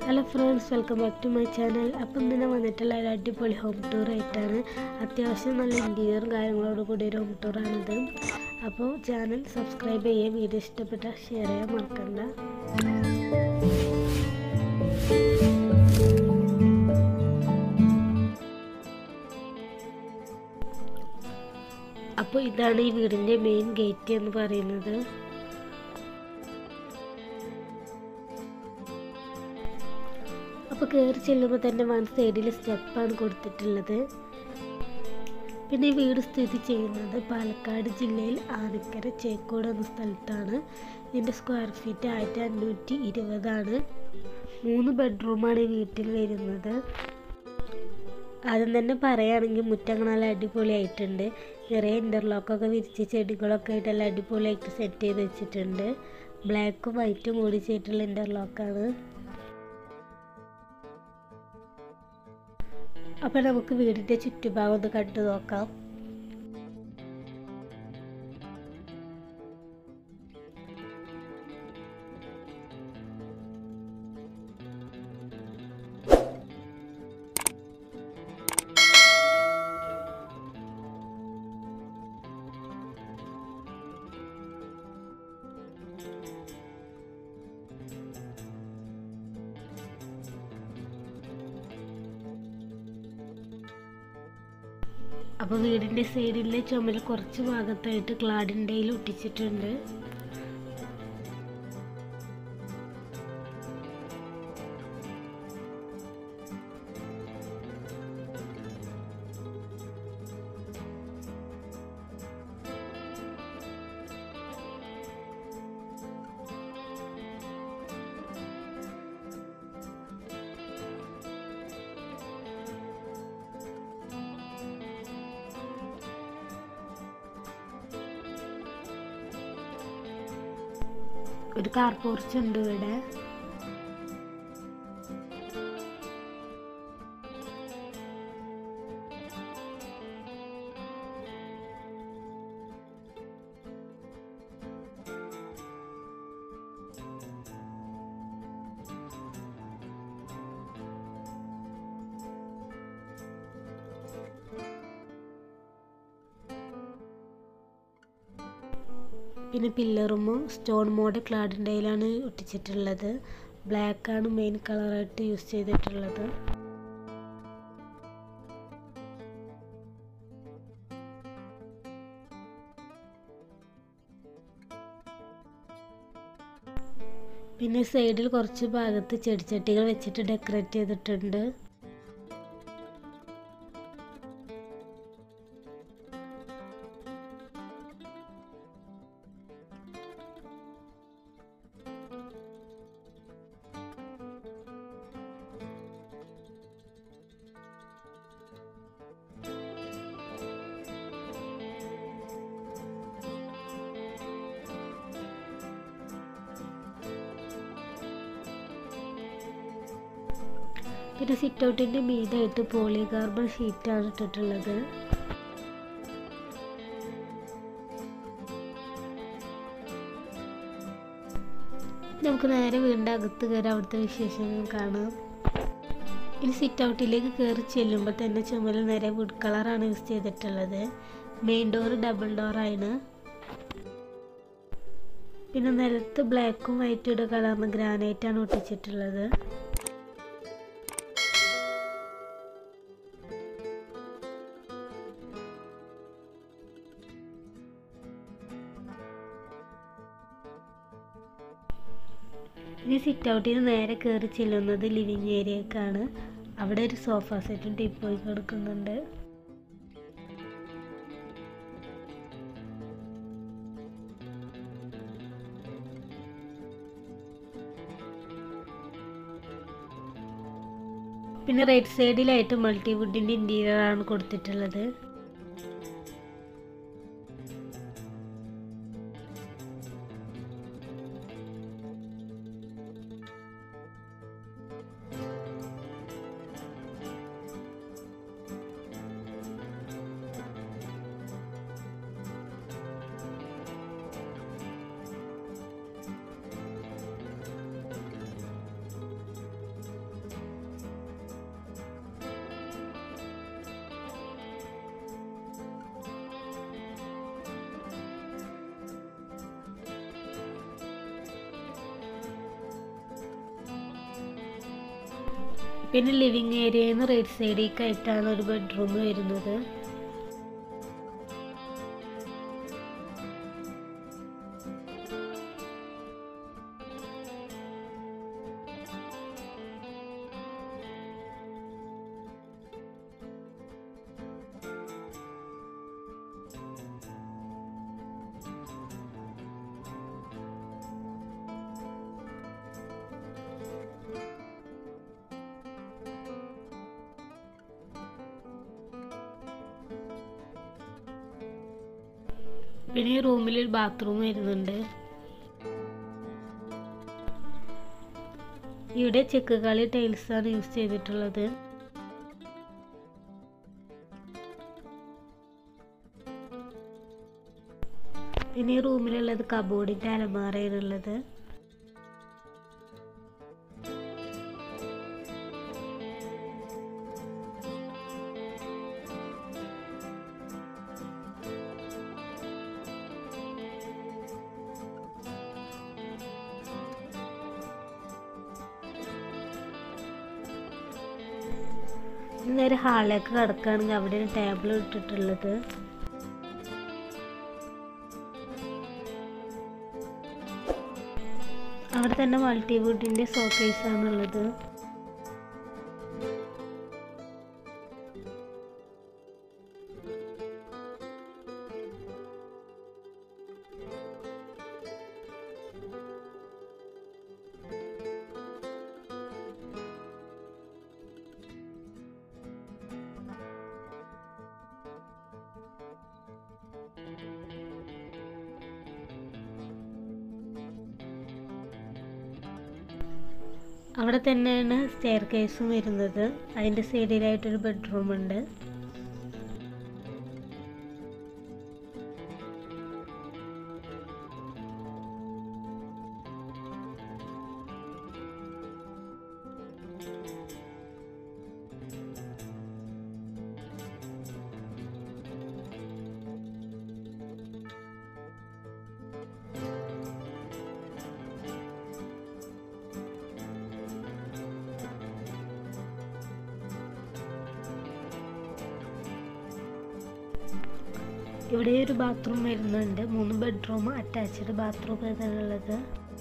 hello friends welcome back to my channel അപ്പം ഇന്ന് വന്നിട്ടുള്ള ഒരു അടിപൊളി ഹോം ടൂർ ആയിട്ടാണ് അത്യാവശ്യം നല്ല ഇൻറ്റീരിയറും കാര്യങ്ങളോട് കൂടി ഒരു ഹോം ടൂറാണിത് അപ്പോൾ ചാനൽ സബ്സ്ക്രൈബ് ചെയ്യുക വീഡിയോ ഇഷ്ടപ്പെട്ടാൽ ഷെയർ ചെയ്യാൻ മറക്കണ്ട അപ്പോൾ ഇതാണ് ഈ വീടിൻ്റെ മെയിൻ ഗേറ്റ് എന്ന് പറയുന്നത് അപ്പോൾ കയറി ചെല്ലുമ്പോൾ തന്നെ വൺ സൈഡിൽ സ്റ്റെപ്പാണ് കൊടുത്തിട്ടുള്ളത് പിന്നെ ഈ വീട് സ്ഥിതി ചെയ്യുന്നത് പാലക്കാട് ജില്ലയിൽ ആനക്കര ചേക്കോട് എന്ന സ്ഥലത്താണ് ഇതിൻ്റെ സ്ക്വയർ ഫീറ്റ് ആയിരത്തി അഞ്ഞൂറ്റി ഇരുപതാണ് മൂന്ന് ബെഡ്റൂമാണ് ഈ വീട്ടിൽ വരുന്നത് ആദ്യം തന്നെ പറയുകയാണെങ്കിൽ മുറ്റങ്ങൾ നല്ല അടിപൊളിയായിട്ടുണ്ട് നിറയെ ഇൻ്റർലോക്കൊക്കെ വിരിച്ച് ചെടികളൊക്കെ ആയിട്ട് നല്ല അടിപൊളിയായിട്ട് സെറ്റ് ചെയ്ത് വെച്ചിട്ടുണ്ട് ബ്ലാക്കും വൈറ്റും കൂടി ചെയ്തിട്ടുള്ള ഇൻ്റർലോക്കാണ് അപ്പോൾ നമുക്ക് വീടിൻ്റെ ചുറ്റുഭാഗം ഒന്ന് കണ്ടു നോക്കാം അപ്പോൾ വീടിൻ്റെ സൈഡിലെ ചുമൽ കുറച്ച് ഭാഗത്തായിട്ട് ക്ലാഡിൻ്റെയിൽ ഒട്ടിച്ചിട്ടുണ്ട് ഒരു കാർ പോർച്ച് ഉണ്ട് ഇവിടെ പിന്നെ പില്ലറും സ്റ്റോൺ മോഡ് ക്ലാഡിൻ്റെയിലാണ് ഒട്ടിച്ചിട്ടുള്ളത് ബ്ലാക്കാണ് മെയിൻ കളറായിട്ട് യൂസ് ചെയ്തിട്ടുള്ളത് പിന്നെ സൈഡിൽ കുറച്ച് ഭാഗത്ത് ചെടിച്ചട്ടികൾ വെച്ചിട്ട് ഡെക്കറേറ്റ് ചെയ്തിട്ടുണ്ട് പിന്നെ സിറ്റ് ഔട്ടിൻ്റെ മീതായിട്ട് പോളികാർബൺ ഷീറ്റാണ് ഇട്ടിട്ടുള്ളത് നമുക്ക് നേരെ വീടിൻ്റെ അകത്ത് കയറി അവിടുത്തെ വിശേഷങ്ങൾ കാണാം ഇനി സിറ്റ് ഔട്ടിലേക്ക് കയറി ചെല്ലുമ്പോൾ തന്നെ ചുമൽ നേരെ വുഡ് കളറാണ് യൂസ് ചെയ്തിട്ടുള്ളത് മെയിൻ ഡോർ ഡബിൾ ഡോറാണ് പിന്നെ നിലത്ത് ബ്ലാക്കും വൈറ്റും കളറിന് ഗ്രാനൈറ്റാണ് ഒട്ടിച്ചിട്ടുള്ളത് ഇനി സിറ്റ് ഔട്ടിന് നേരെ കയറി ചെല്ലുന്നത് ലിവിങ് ഏരിയക്കാണ് അവിടെ ഒരു സോഫ സെറ്റും ടിപ്പോയി കിടക്കുന്നുണ്ട് പിന്നെ റൈറ്റ് സൈഡിലായിട്ട് മൾട്ടിവുഡിൻ്റെ ഇൻറ്റീരിയർ ആണ് കൊടുത്തിട്ടുള്ളത് പിന്നെ ലിവിങ് ഏരിയയിൽ നിന്ന് റൈറ്റ് സൈഡിലേക്കായിട്ടാണ് ഒരു ബെഡ്റൂം വരുന്നത് പിന്നെ ഈ റൂമിൽ ഒരു ബാത്റൂം വരുന്നുണ്ട് ഇവിടെ ചെക്ക് കളി ടൈൽസ് ആണ് യൂസ് ചെയ്തിട്ടുള്ളത് പിന്നെ ഈ റൂമിലുള്ളത് കബോർഡിൻ്റെ അലമാറയിലുള്ളത് നേരെ ഹാളിലേക്ക് കിടക്കുകയാണെങ്കിൽ അവിടെ ഒരു ടേബിൾ ഇട്ടിട്ടുള്ളത് അവിടെ തന്നെ മൾട്ടിവുഡിൻ്റെ ഷോക്കേസ് ആണുള്ളത് അവിടെ തന്നെയാണ് സ്റ്റെയർ കേസും വരുന്നത് അതിൻ്റെ സൈഡിലായിട്ടൊരു ബെഡ്റൂം ഉണ്ട് ഇവിടെ ഒരു ബാത്റൂം വരുന്നുണ്ട് മൂന്ന് ബെഡ്റൂം അറ്റാച്ച്ഡ് ബാത്റൂം ഇതാണുള്ളത്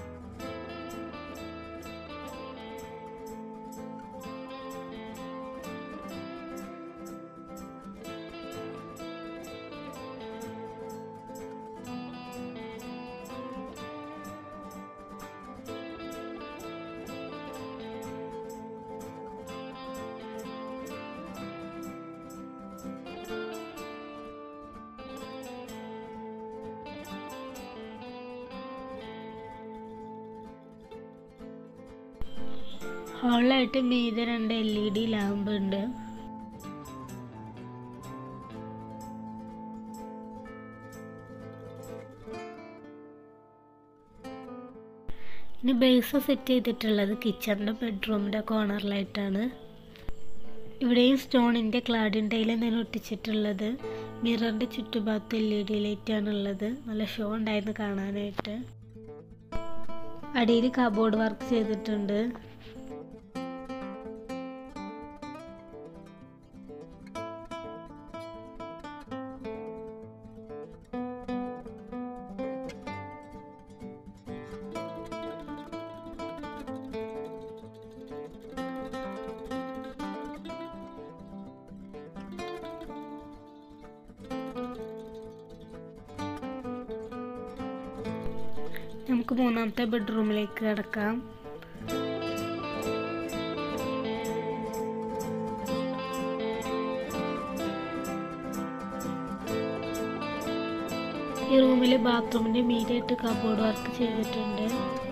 ഹാളിലായിട്ട് മീതെ രണ്ട് എൽ ഇ ഡി ലാമ്പ് ഉണ്ട് ഇനി ബേസ് സെറ്റ് ചെയ്തിട്ടുള്ളത് കിച്ചണിൻ്റെ ബെഡ്റൂമിൻ്റെ കോർണറിലായിട്ടാണ് ഇവിടെയും സ്റ്റോണിൻ്റെ ക്ലാഡിൻ ടൈൽ തന്നെ ഒട്ടിച്ചിട്ടുള്ളത് മിററിൻ്റെ ചുറ്റുഭാഗത്ത് എൽ ഇ ഡി ലൈറ്റാണുള്ളത് നല്ല ഷോ ഉണ്ടായിരുന്നു കാണാനായിട്ട് അടിയിൽ കബോർഡ് വർക്ക് ചെയ്തിട്ടുണ്ട് നമുക്ക് മൂന്നാമത്തെ ബെഡ്റൂമിലേക്ക് കിടക്കാം ഈ റൂമിൽ ബാത്റൂമിന്റെ മീഡിയായിട്ട് കബോർഡ് വർക്ക് ചെയ്തിട്ടുണ്ട്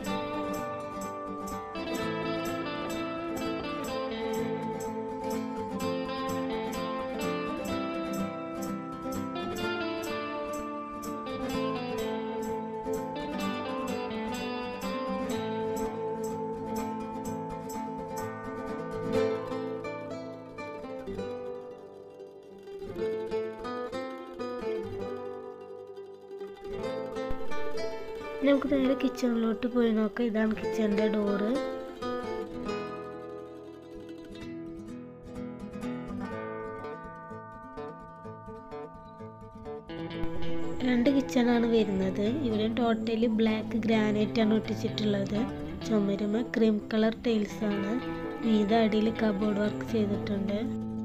നമുക്ക് നേരെ കിച്ചണിലോട്ട് പോയി നോക്കാം ഇതാണ് കിച്ചണിൻ്റെ ഡോറ് രണ്ട് കിച്ചണാണ് വരുന്നത് ഇവിടെ ടോട്ടലി ബ്ലാക്ക് ഗ്രാനൈറ്റ് ആണ് ഒട്ടിച്ചിട്ടുള്ളത് ചുമരുമ ക്രീം കളർ ടൈൽസ് ആണ് വീത അടിയിൽ കബോർഡ് വർക്ക് ചെയ്തിട്ടുണ്ട്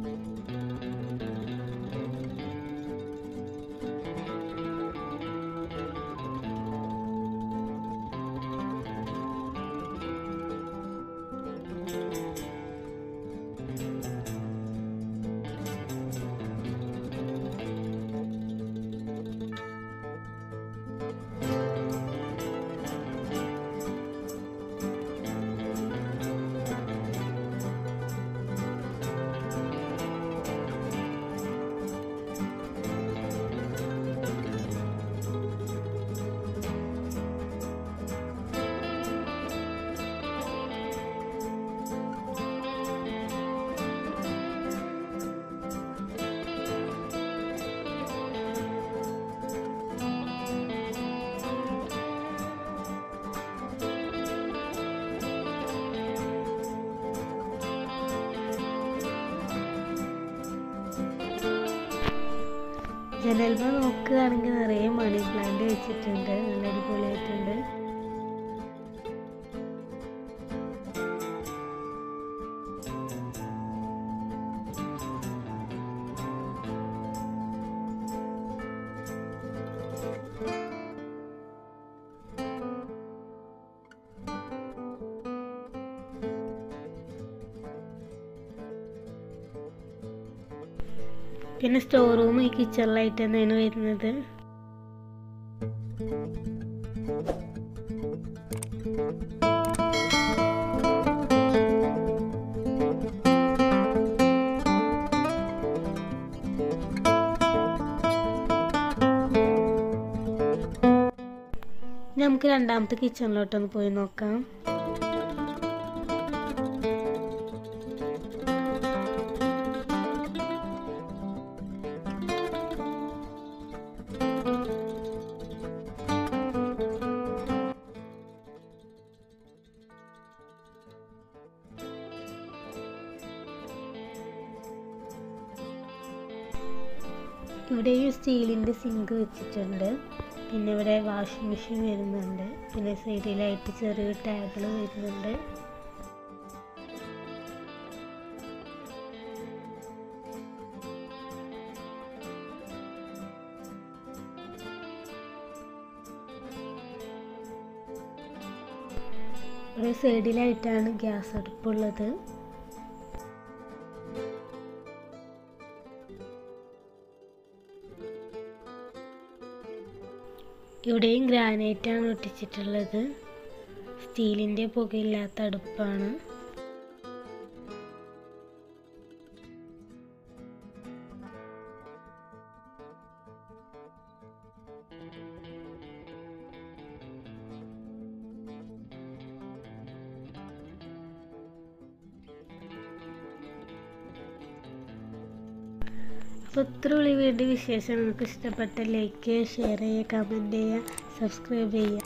ജനൽമ നോക്കുകയാണെങ്കിൽ നിറയെ മണി പ്ലാന്റ് വെച്ചിട്ടുണ്ട് നല്ല അടിപൊളിയായിട്ടുണ്ട് പിന്നെ സ്റ്റോർ റൂം ഈ കിച്ചണിലായിട്ട് തന്നെയാണ് വരുന്നത് നമുക്ക് രണ്ടാമത്തെ കിച്ചണിലോട്ടൊന്ന് പോയി നോക്കാം ഇവിടെ ഈ സ്റ്റീലിൻ്റെ സിങ്ക് വെച്ചിട്ടുണ്ട് പിന്നെ ഇവിടെ വാഷിംഗ് മെഷീൻ വരുന്നുണ്ട് പിന്നെ സൈഡിലായിട്ട് ചെറിയൊരു ടേബിൾ വരുന്നുണ്ട് ഇവിടെ സൈഡിലായിട്ടാണ് ഗ്യാസ് അടുപ്പുള്ളത് ഇവിടെയും ഗ്രാനൈറ്റാണ് ഒട്ടിച്ചിട്ടുള്ളത് സ്റ്റീലിൻ്റെ പുകയില്ലാത്ത അടുപ്പാണ് അപ്പോൾ ഇത്ര ഉള്ളി വേണ്ടി വിശേഷം നിങ്ങൾക്ക് ഇഷ്ടപ്പെട്ട ലൈക്ക് ചെയ്യുക ഷെയർ ചെയ്യുക കമൻറ്റ് ചെയ്യുക സബ്സ്ക്രൈബ് ചെയ്യുക